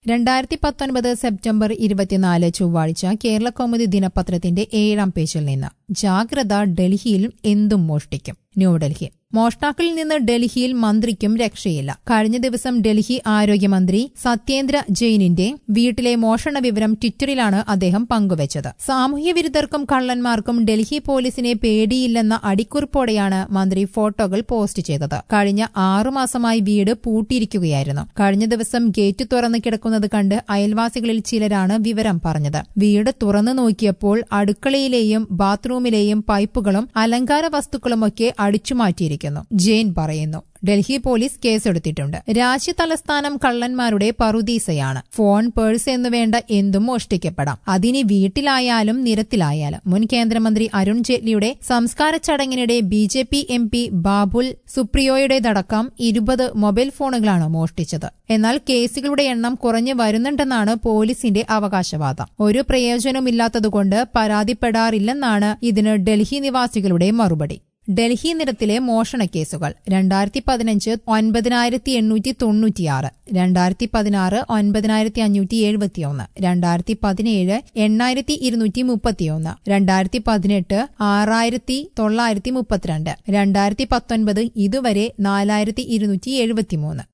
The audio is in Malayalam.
രണ്ടായിരത്തി പത്തൊൻപത് സെപ്റ്റംബർ ഇരുപത്തിനാല് ചൊവ്വാഴ്ച കേരള കൗമുദി ദിനപത്രത്തിന്റെ ഏഴാം പേജിൽ നിന്ന് ജാഗ്രത ഡൽഹിയിൽ എന്തും മോഷ്ടിക്കും ന്യൂഡൽഹി മോഷ്ടാക്കളിൽ നിന്ന് ഡൽഹിയിൽ മന്ത്രിക്കും രക്ഷയില്ല കഴിഞ്ഞ ദിവസം ഡൽഹി ആരോഗ്യമന്ത്രി സത്യേന്ദ്ര ജെയിനിന്റെ വീട്ടിലെ മോഷണ വിവരം ട്വിറ്ററിലാണ് അദ്ദേഹം പങ്കുവച്ചത് സാമൂഹ്യ വിരുദ്ധർക്കും കള്ളന്മാർക്കും ഡൽഹി പോലീസിനെ പേടിയില്ലെന്ന അടിക്കുറിപ്പോടെയാണ് മന്ത്രി ഫോട്ടോകൾ പോസ്റ്റ് ചെയ്തത് കഴിഞ്ഞ ആറുമാസമായി വീട് പൂട്ടിയിരിക്കുകയായിരുന്നു കഴിഞ്ഞ ദിവസം ഗേറ്റ് തുറന്നു കിടക്കുന്നത് കണ്ട് അയൽവാസികളിൽ ചിലരാണ് വിവരം പറഞ്ഞത് വീട് തുറന്നു നോക്കിയപ്പോൾ അടുക്കളയിലെയും ബാത്റൂമിലെയും പൈപ്പുകളും അലങ്കാര വസ്തുക്കളുമൊക്കെ അടിച്ചുമാറ്റിയിരിക്കുന്നു ജെയിൻ പറയുന്നു ഡൽഹി പോലീസ് കേസെടുത്തിട്ടുണ്ട് രാജ്യ തലസ്ഥാനം കള്ളന്മാരുടെ പറുദീസയാണ് ഫോൺ പേഴ്സ് എന്നുവേണ്ട എന്തും മോഷ്ടിക്കപ്പെടാം അതിനി വീട്ടിലായാലും നിരത്തിലായാലും മുൻ കേന്ദ്രമന്ത്രി അരുൺ ജെയ്റ്റ്ലിയുടെ സംസ്കാര ചടങ്ങിനിടെ B J P M P Babul സുപ്രിയോയുടേതടക്കം ഇരുപത് മൊബൈൽ ഫോണുകളാണ് മോഷ്ടിച്ചത് എന്നാൽ കേസുകളുടെ എണ്ണം കുറഞ്ഞു വരുന്നുണ്ടെന്നാണ് പോലീസിന്റെ അവകാശവാദം ഒരു പ്രയോജനമില്ലാത്തതുകൊണ്ട് പരാതിപ്പെടാറില്ലെന്നാണ് ഇതിന് ഡൽഹി നിവാസികളുടെ മറുപടി ഡൽഹി നിരത്തിലെ മോഷണ കേസുകൾ രണ്ടായിരത്തി പതിനഞ്ച് ഒൻപതിനായിരത്തി എണ്ണൂറ്റി തൊണ്ണൂറ്റിയാറ് രണ്ടായിരത്തി പതിനാറ് ഒൻപതിനായിരത്തി അഞ്ഞൂറ്റി എഴുപത്തിയൊന്ന് രണ്ടായിരത്തി പതിനേഴ് എണ്ണായിരത്തി ഇരുന്നൂറ്റി മുപ്പത്തിയൊന്ന് രണ്ടായിരത്തി പതിനെട്ട് ആറായിരത്തി തൊള്ളായിരത്തി മുപ്പത്തിരണ്ട് രണ്ടായിരത്തി പത്തൊൻപത് ഇതുവരെ നാലായിരത്തി ഇരുന്നൂറ്റി എഴുപത്തിമൂന്ന്